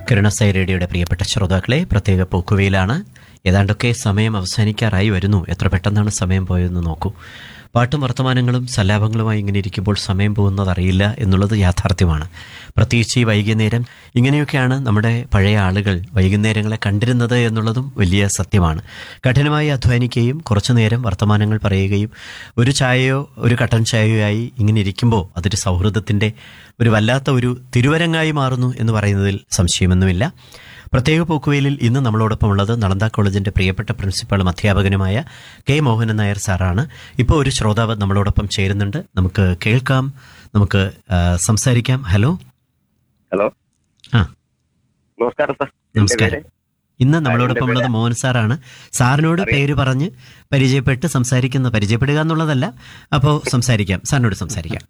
കിരണസൈ റേഡിയോയുടെ പ്രിയപ്പെട്ട ശ്രോതാക്കളെ പ്രത്യേക പോക്കുവയിലാണ് ഏതാണ്ടൊക്കെ സമയം അവസാനിക്കാറായി വരുന്നു എത്ര പെട്ടെന്നാണ് സമയം പോയതെന്ന് നോക്കൂ പാട്ടും വർത്തമാനങ്ങളും സല്ലാപങ്ങളുമായി ഇങ്ങനെ ഇരിക്കുമ്പോൾ സമയം പോകുന്നത് അറിയില്ല എന്നുള്ളത് യാഥാർത്ഥ്യമാണ് പ്രത്യേകിച്ച് ഈ വൈകുന്നേരം ഇങ്ങനെയൊക്കെയാണ് നമ്മുടെ പഴയ ആളുകൾ വൈകുന്നേരങ്ങളെ കണ്ടിരുന്നത് എന്നുള്ളതും വലിയ സത്യമാണ് കഠിനമായി അധ്വാനിക്കുകയും കുറച്ചു നേരം വർത്തമാനങ്ങൾ പറയുകയും ഒരു ചായയോ ഒരു കട്ടൻ ചായയോ ആയി ഇങ്ങനെ ഇരിക്കുമ്പോൾ അതൊരു സൗഹൃദത്തിൻ്റെ ഒരു വല്ലാത്ത ഒരു തിരുവരങ്ങായി മാറുന്നു എന്ന് പറയുന്നതിൽ സംശയമൊന്നുമില്ല പ്രത്യേക പോക്കുവയിലിൽ ഇന്ന് നമ്മളോടൊപ്പം ഉള്ളത് നളന്ദ കോളേജിന്റെ പ്രിയപ്പെട്ട പ്രിൻസിപ്പാളും അധ്യാപകനുമായ കെ മോഹനൻ നായർ സാറാണ് ഇപ്പോൾ ഒരു ശ്രോതാവ് നമ്മളോടൊപ്പം ചേരുന്നുണ്ട് നമുക്ക് കേൾക്കാം നമുക്ക് ആ, സംസാരിക്കാം ഹലോ ഹലോ ആ നമസ്കാരം സാർ എന്റെ നമസ്കാരം പേര് ഇന്ന് നമ്മളോടൊപ്പം ഉള്ളത് മോഹൻ സാറാണ് സാറിനോട് പേര് പറഞ്ഞ് പരിചയപ്പെട്ട് സംസാരിക്കുന്ന പരിചയപ്പെടുക എന്നുള്ളതല്ല അപ്പോൾ സംസാരിക്കാം സാറിനോട് സംസാരിക്കാം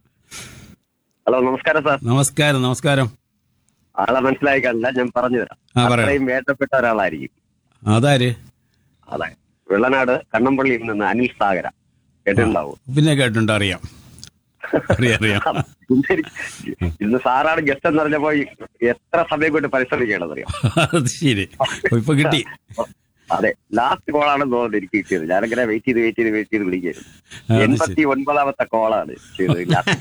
ഹലോ നമസ്കാരം സാർ നമസ്കാരം നമസ്കാരം ആളെ മനസ്സിലായി കാണില്ല ഞാൻ പറഞ്ഞു തരാം ആ, പറയാം. അത്രയും വേണ്ടപ്പെട്ട ഒരാളായിരിക്കും അതാര് അതെ വെള്ളനാട് കണ്ണമ്പള്ളിയിൽ നിന്ന് അനിൽ സാഗര കേട്ടിട്ടുണ്ടാവും പിന്നെ കേട്ടുണ്ട് അറിയാം അറിയാം അറിയാം ഇന്ന് സാറാണ് ഗസ്റ്റ് എന്ന് പറഞ്ഞപ്പോ എത്ര സമയം കൊണ്ട് പരിശ്രമിക്കേണ്ടത് അറിയാം അത് ശരി ഇപ്പൊ കിട്ടി അതെ ലാസ്റ്റ് കോളാണെന്ന് തോന്നുന്നു എനിക്ക് കിട്ടിയത് ഞാനിങ്ങനെ വെയിറ്റ് ചെയ്ത് വെയിറ്റ് ചെയ്ത് വെയിറ്റ് ചെയ്ത് വിളിക്കായിരുന്നു അത് ശരി. എൺപത്തി ഒൻപതാമത്തെ കോളാണ് ചെയ്തത് ലാസ്റ്റ്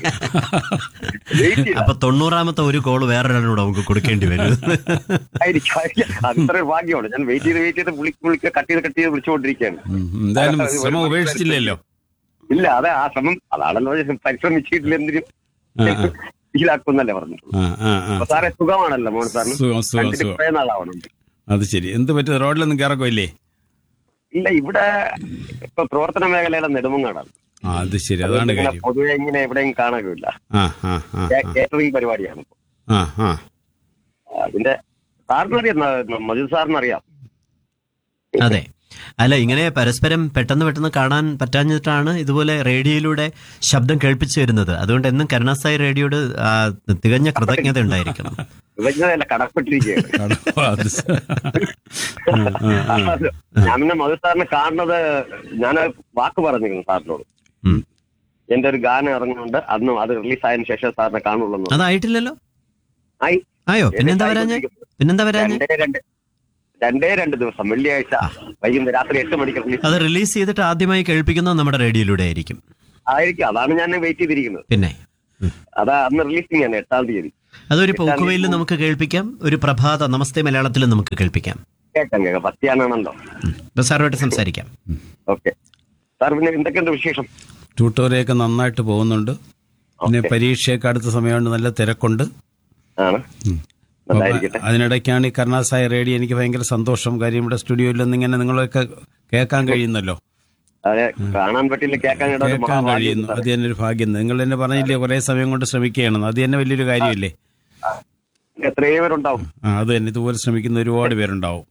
വെയിറ്റ് ചെയ്ത അപ്പൊ തൊണ്ണൂറാമത്തെ ഒരു കോൾ വേറൊരാളിനോട് നമുക്ക് കൊടുക്കേണ്ടി വരും ആയിരിക്കും ആയിരിക്കും. അത്രയും ഭാഗ്യമാണ് ഞാൻ വെയിറ്റ് ചെയ്ത് വെയിറ്റ് ചെയ്ത് വിളിക്ക് വിളിക്ക് കട്ട് ചെയ്ത് കട്ട് ചെയ്ത് വിളിച്ചുകൊണ്ടിരിക്കുകയാണ് ഉം, എന്തായാലും ശ്രമം ഉപേക്ഷിച്ചില്ലല്ലോ ഇല്ല അതെ ആ ശ്രമം അതാണല്ലോ ഞാൻ പരിശ്രമിച്ചിട്ടില്ല എന്തിനും ആ, ആ. ഫീലാക്കുന്നല്ലേ പറഞ്ഞിട്ടുള്ളൂ ആ ആ ആ അപ്പൊ സാറേ സുഖമാണല്ലോ മോൻ സാറിന് സുഖം സുഖം കണ്ടിട്ട് സുഖം കുറെ നാളാവണം അത് ശരി എന്ത് പറ്റും റോഡിലൊന്നും കയറക്കമില്ലേ ഇല്ല ഇവിടെ ഇപ്പൊ പ്രവർത്തന മേഖലയിലെ നെടുമങ്ങാടാണ് ആ അത് ശരി അതാണ് ഇങ്ങനെ കാര്യം പൊതുവെ ഇങ്ങനെ എവിടെയും കാണാനില്ല ആ ആ ആ കേറ്ററിംഗ് പരിപാടിയാണ് ഇപ്പൊ. ആ ആ അതിന്റെ സാറിനറിയാം ന- മജീദ് സാറിനറിയാം അതെ അല്ല ഇങ്ങനെ പരസ്പരം പെട്ടെന്ന് പെട്ടെന്ന് കാണാൻ പറ്റാഞ്ഞിട്ടാണ് ഇതുപോലെ റേഡിയോയിലൂടെ ശബ്ദം കേൾപ്പിച്ചു വരുന്നത് അതുകൊണ്ട് എന്നും കരുണാസായി റേഡിയോയോട് ആ, തികഞ്ഞ കൃതജ്ഞത ഉണ്ടായിരിക്കണം വിഭജനമല്ല കടപ്പെട്ടിരിക്കുകയാണ് കട- അത് ശ- ആ, ആ, ആ. ഞാൻ പിന്നെ മധു സാറിനെ കാണുന്നത് ഞാൻ വാക്ക് പറഞ്ഞിരുന്നു സാറിനോട് ഉം. എന്റെ ഒരു ഗാനം ഇറങ്ങുന്നുണ്ട് അന്ന് അത് റിലീസ് ആയതിനു ശേഷം സാറിനെ കാണുള്ളൂ എന്ന് പറഞ്ഞു. അതായിട്ടില്ലല്ലോ ആയി ആയോ പിന്നെന്താ വരാഞ്ഞ പിന്നെന്താ വരാഞ്ഞ രണ്ടേ രണ്ട് രണ്ടേ രണ്ട് ദിവസം വെള്ളിയാഴ്ച വൈകുന്നേരം രാത്രി എട്ട് മണിക്ക് റിലീസ് അത് റിലീസ് ചെയ്തിട്ട് ആദ്യമായി കേൾപ്പിക്കുന്നത് നമ്മുടെ റേഡിയോയിലൂടെ ആയിരിക്കും ആയിരിക്കും അതാണ് ഞാൻ വെയിറ്റ് ചെയ്തിരിക്കുന്നത് പിന്നെ ഉം. അതാ അന്ന് റിലീസിങ് ആണ് എട്ടാം തീയതി അതൊരു പോക്കുവയിൽ നമുക്ക് കേൾപ്പിക്കാം ഒരു പ്രഭാത നമസ്തേ മലയാളത്തിലും നമുക്ക് കേൾപ്പിക്കാം കേൾക്കാം കേൾക്കാം പത്തിയാണാണല്ലോ ഉം. അപ്പൊ സാറുമായിട്ട് സംസാരിക്കാം ഓക്കെ സാർ പിന്നെ എന്തൊക്കെയുണ്ട് വിശേഷം ട്യൂട്ടോറിയൊക്കെ നന്നായിട്ട് പോകുന്നുണ്ട് പിന്നെ ഓക്കേ. പരീക്ഷയൊക്കെ അടുത്ത സമയമുണ്ട് നല്ല തിരക്കുണ്ട് ആണ് ഉം. നന്നായിരിക്കട്ടെ അതിനിടയ്ക്കാണ് ഈ കരുണാസായ റേഡിയോ എനിക്ക് ഭയങ്കര സന്തോഷം കാര്യം ഇവിടെ സ്റ്റുഡിയോയിൽ നിന്ന് ഇങ്ങനെ നിങ്ങളൊക്കെ കേൾക്കാൻ കഴിയുന്നല്ലോ അതെ കാണാൻ പറ്റില്ല കേൾക്കാൻ കേട്ടത് കേൾക്കാൻ മഹാഭാഗ്യം കഴിയുന്നു സാർ. അത് തന്നെ ഒരു ഭാഗ്യം നിങ്ങൾ തന്നെ പറഞ്ഞില്ലേ കുറെ സമയം കൊണ്ട് ശ്രമിക്കുകയാണെന്ന് അത് തന്നെ വലിയൊരു കാര്യമല്ലേ എത്രയോ പേരുണ്ടാവും ആ അത് തന്നെ ഇതുപോലെ ശ്രമിക്കുന്ന ഒരുപാട് പേരുണ്ടാവും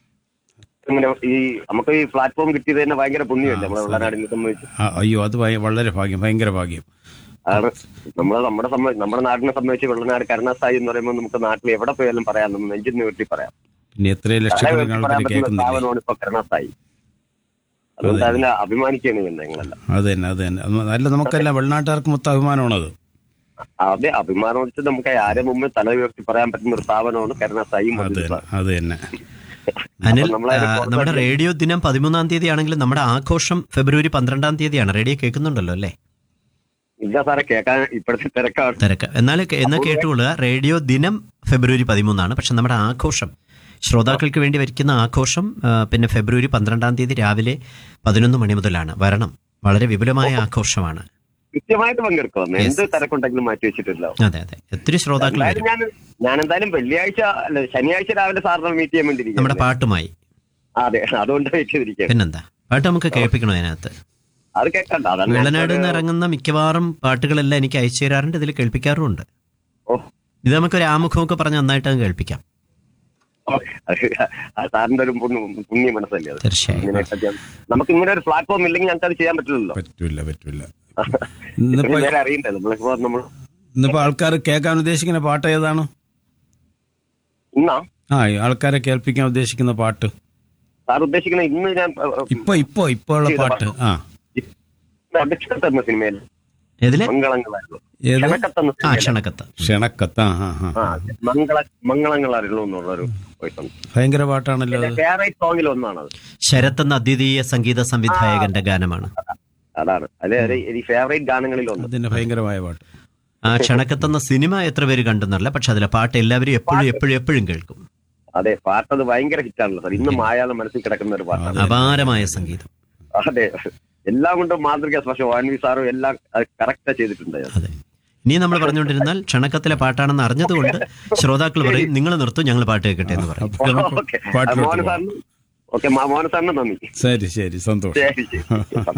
ഇങ്ങനെ ഈ നമുക്ക് ഈ പ്ലാറ്റ്ഫോം കിട്ടിയത് തന്നെ ഭയങ്കര പുണ്യമല്ലേ നമ്മളെ വെള്ളനാടിനെ സംബന്ധിച്ച് ആ, അയ്യോ അത് ഭയ- വളരെ ഭാഗ്യം ഭയങ്കര ഭാഗ്യം ആണ് നമ്മളെ നമ്മുടെ സംബ- നമ്മുടെ നാടിനെ സംബന്ധിച്ച് വെള്ളനാട് കരുണാസായി എന്ന് പറയുമ്പോൾ നമുക്ക് നാട്ടിൽ എവിടെ പോയാലും പറയാം നമ്മൾ നെഞ്ചിൽ നീട്ടി പറയാം പിന്നെ എത്രയോ തല ലക്ഷക്കണക്കിന് ഉയർത്തി പറയാൻ ആൾക്കാർ പറ്റുന്ന കേൾക്കുന്നില്ലേ സ്ഥാപനമാണ് ഇപ്പൊ കരുണാസായി അതുകൊണ്ട് അതിനെ അഭിമാനിക്കുകയാണ് ചെയ്യുന്നത് ഞങ്ങളെല്ലാം അത് തന്നെ അത് തന്നെ അത് അല്ല നമുക്കെല്ലാം വെള്ളനാട്ടുകാർക്ക് മൊത്തം അഭിമാനമാണത് അതെ അഭിമാനം വെച്ച് നമുക്ക് ആരെ മുമ്പ് തല ഉയർത്തി പറയാൻ പറ്റുന്ന ഒരു സ്ഥാപനമാണ് കരുണാസായി അത് മധുര തന്നെ അത് തന്നെ അനിൽ അപ്പൊ നമ്മളെ ആ, നമ്മുടെ റേഡിയോ ദിനം പതിമൂന്നാം തീയതി ആണെങ്കിലും നമ്മുടെ ആഘോഷം ഫെബ്രുവരി പന്ത്രണ്ടാം തീയതിയാണ് റേഡിയോ കേൾക്കുന്നുണ്ടല്ലോ അല്ലേ ഇല്ല സാറെ കേൾക്കാൻ ഇപ്പോഴത്തെ തിരക്കാണ് തിരക്ക് എന്നാൽ എന്നാൽ കേട്ടുകൊള്ളുക റേഡിയോ ദിനം ഫെബ്രുവരി പതിമൂന്നാണ് പക്ഷെ നമ്മുടെ ആഘോഷം ശ്രോതാക്കൾക്ക് വേണ്ടി വയ്ക്കുന്ന ആഘോഷം ആ, പിന്നെ ഫെബ്രുവരി പന്ത്രണ്ടാം തീയതി രാവിലെ പതിനൊന്ന് മണി മുതലാണ് വരണം വളരെ വിപുലമായ ആഘോഷമാണ് കൃത്യമായിട്ട് പങ്കെടുക്കുന്നു Yes. എന്ത് തിരക്കുണ്ടെങ്കിലും മാറ്റി വെച്ചിട്ടില്ല അതെ അതെ ഒത്തിരി ശ്രോതാക്കൾ എന്തായാലും വരും ഞാൻ ഞാൻ എന്തായാലും വെള്ളിയാഴ്ച അല്ല ശനിയാഴ്ച രാവിലെ സാറിനെ മീറ്റ് ചെയ്യാൻ വേണ്ടി നമ്മുടെ ഇരിക്കുകയാണ്. പാട്ടുമായി അതെ അതുകൊണ്ട് വെയിറ്റ് ചെയ്തിരിക്കുകയാണ് പിന്നെന്താ പാട്ട് നമുക്ക് കേൾപ്പിക്കണോ അതിനകത്ത് അത് കേൾക്കണ്ട അതാണ് ഞാൻ വെള്ളനാട് നിന്ന് ഒരു- ഇറങ്ങുന്ന മിക്കവാറും പാട്ടുകളെല്ലാം എനിക്ക് അയച്ചു തരാറുണ്ട് ഇതിൽ കേൾപ്പിക്കാറുമുണ്ട് ഓ, ഇത് നമുക്കൊരു ആമുഖമൊക്കെ പറഞ്ഞ് നന്നായിട്ട് അങ്ങ് കേൾപ്പിക്കാം ഓ, അത് അത് സാറിന്റെ ഒരു പുണ്യ പുണ്യ മനസ്സല്ലേ അത് തീർച്ചയായും ഇങ്ങനെയൊക്കെ ചെയ്യാൻ- നമുക്ക് ഇങ്ങനെ ഒരു പ്ലാറ്റ്ഫോം ഇല്ലെങ്കിൽ ഞങ്ങൾക്ക് അത് ചെയ്യാൻ പറ്റില്ലല്ലോ പറ്റൂല പറ്റൂല ഇത്രയും ഇന്നിപ്പോ നേരം അറിയണ്ടേ നമ്മളിപ്പോ നമ്മൾ ഇന്നിപ്പോ ആൾക്കാർ കേൾക്കാൻ ഉദ്ദേശിക്കുന്ന പാട്ട് ഏതാണ് ഇന്നാ ആ ഈ ആൾക്കാരെ കേൾപ്പിക്കാൻ ഉദ്ദേശിക്കുന്ന പാട്ട് സാർ ഉദ്ദേശിക്കുന്ന ഇന്ന് ഞാൻ ഇപ്പൊ ഇപ്പൊ ഇപ്പൊ ഉള്ള പാട്ട് ആ അപേക്ഷ തന്ന സിനിമയിൽ ഏതിലെ മംഗളങ്ങളായിരുന്നു ഏത് ക്ഷണക്കത്തെന്ന് ആ ക്ഷണക്കത്ത് ക്ഷണക്കത്ത് ആ ആ ആ ആ മംഗള മംഗളങ്ങളായിരുന്നു എന്നുള്ളൊരു വോയിസ് ഉണ്ട് ഭയങ്കര പാട്ടാണല്ലോ അത് ഫേവറേറ്റ് സോങ്ങിൽ ഒന്നാണത് ശരത് എന്ന അദ്വിതീയ സംഗീത സംവിധായകന്റെ ഗാനമാണ് അതാണ് അത് ഒരു ഫേവറേറ്റ് ഗാനങ്ങളിൽ ഒന്ന് അതിന്റെ ഭയങ്കരമായ പാട്ട് ആ ക്ഷണക്കത്തെന്ന സിനിമ എത്ര പേര് കണ്ടെന്നല്ല പക്ഷെ അതിലെ പാട്ട് എല്ലാവരും എപ്പോഴും എപ്പോഴും എപ്പോഴും കേൾക്കും അതെ പാട്ടത് ഭയങ്കര ഹിറ്റാണല്ലോ സാർ ഇന്നും മായാതെ മനസ്സിൽ കിടക്കുന്ന ഒരു പാട്ടാണ് അപാരമായ സംഗീതം അതെ എല്ലാം കൊണ്ടും മാതൃക പക്ഷെ വാൻവി സാറും എല്ലാം കറക്റ്റാ ചെയ്തിട്ടുണ്ട് അതെ ഇനി നമ്മൾ പറഞ്ഞുകൊണ്ടിരുന്നാൽ ക്ഷണക്കത്തിലെ പാട്ടാണെന്ന് അറിഞ്ഞതുകൊണ്ട് ശ്രോതാക്കൾ പറയും നിങ്ങൾ നിർത്തും ഞങ്ങൾ പാട്ട് കേൾക്കട്ടെ എന്ന് പറയും അപ്പൊ നമുക്ക് ഓക്കെ പാട്ടിലോട്ട് മോഹൻ പോകാം. സാറിന് ഓക്കെ മോഹൻ സാറിന് നന്ദി ശരി ശരി സന്തോഷം ശരി ശരി